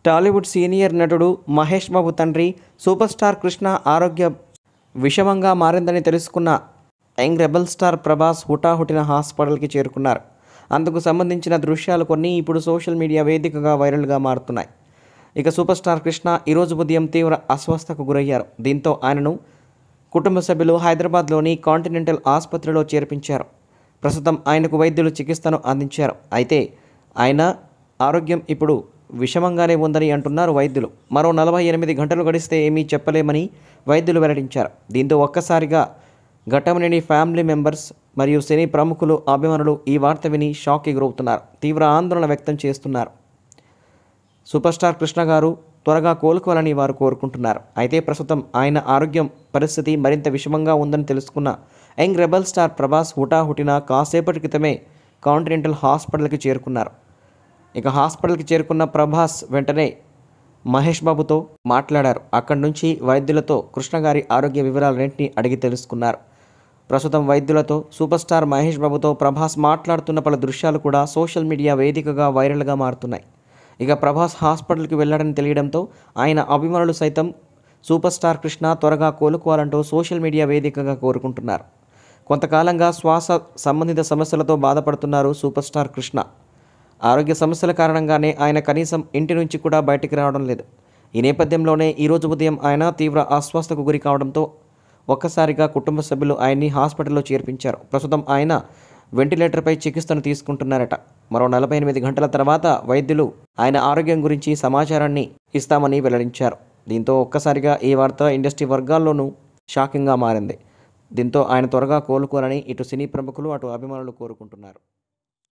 Tollywood senior నటుడు మహేష్ బాబు తండ్రి super star Krishna ఆరోగ్య విషమంగా మారిందని తెలుసుకున్న యంగ్ రెబల్ స్టార్ ప్రభాస్ హుటాహుటిన హాస్పిటల్కి చేరుకున్నారు అందుకు సంబంధించిన దృశ్యాలు కొన్ని ఇప్పుడు సోషల్ మీడియా వేదికగా వైరల్గా మారుతున్నాయి ఇక సూపర్ స్టార్ కృష్ణ ఈరోజు ఉదయం తీవ్ర అస్వస్థకు గురయ్యారు దీంతో ఆయనను కుటుంబ సభ్యులు హైదరాబాద్లోని కాంటినెంటల్ ఆసుపత్రిలో చేర్పించారు ప్రస్తుతం ఆయనకు వైద్యులు చికిత్సను అందించారు అయితే ఆయన ఆరోగ్యం ఇప్పుడు విషమంగానే ఉందని అంటున్నారు వైద్యులు మరో నలభై ఎనిమిది గంటలు గడిస్తే ఏమీ చెప్పలేమని వైద్యులు వెల్లడించారు దీంతో ఒక్కసారిగా ఘట్టమనేని ఫ్యామిలీ మెంబర్స్ మరియు సినీ ప్రముఖులు అభిమానులు ఈ వార్త విని షాక్కి గురవుతున్నారు తీవ్ర ఆందోళన వ్యక్తం చేస్తున్నారు సూపర్ స్టార్ కృష్ణ గారు త్వరగా కోలుకోవాలని వారు కోరుకుంటున్నారు అయితే ప్రస్తుతం ఆయన ఆరోగ్యం పరిస్థితి మరింత విషమంగా ఉందని తెలుసుకున్న యంగ్ రెబల్ స్టార్ ప్రభాస్ హుటాహుటిన కాసేపటి క్రితమే కాంటినెంటల్ హాస్పిటల్కి చేరుకున్నారు ఇక హాస్పిటల్కి చేరుకున్న ప్రభాస్ వెంటనే మహేష్ బాబుతో మాట్లాడారు అక్కడి నుంచి వైద్యులతో కృష్ణ గారి ఆరోగ్య వివరాలన్నింటినీ అడిగి తెలుసుకున్నారు ప్రస్తుతం వైద్యులతో సూపర్ స్టార్ మహేష్ బాబుతో ప్రభాస్ మాట్లాడుతున్న పలు దృశ్యాలు కూడా సోషల్ మీడియా వేదికగా వైరల్గా మారుతున్నాయి ఇక ప్రభాస్ హాస్పిటల్కి వెళ్ళాడని తెలియడంతో ఆయన అభిమానులు సైతం సూపర్ స్టార్ కృష్ణ త్వరగా కోలుకోవాలంటూ సోషల్ మీడియా వేదికగా కోరుకుంటున్నారు కొంతకాలంగా శ్వాస సంబంధిత సమస్యలతో బాధపడుతున్నారు సూపర్ స్టార్ కృష్ణ ఆరోగ్య సమస్యల కారణంగానే ఆయన కనీసం ఇంటి నుంచి కూడా బయటికి రావడం లేదు ఈ నేపథ్యంలోనే ఈరోజు ఉదయం ఆయన తీవ్ర అస్వస్థకు గురి కావడంతో ఒక్కసారిగా కుటుంబ సభ్యులు ఆయన్ని హాస్పిటల్లో చేర్పించారు ప్రస్తుతం ఆయన వెంటిలేటర్పై చికిత్సను తీసుకుంటున్నారట మరో నలభై ఎనిమిది గంటల తర్వాత వైద్యులు ఆయన ఆరోగ్యం గురించి సమాచారాన్ని ఇస్తామని వెల్లడించారు దీంతో ఒక్కసారిగా ఈ వార్త ఇండస్ట్రీ వర్గాల్లోనూ షాకింగ్గా మారింది దీంతో ఆయన త్వరగా కోలుకోవాలని ఇటు సినీ ప్రముఖులు అటు అభిమానులు కోరుకుంటున్నారు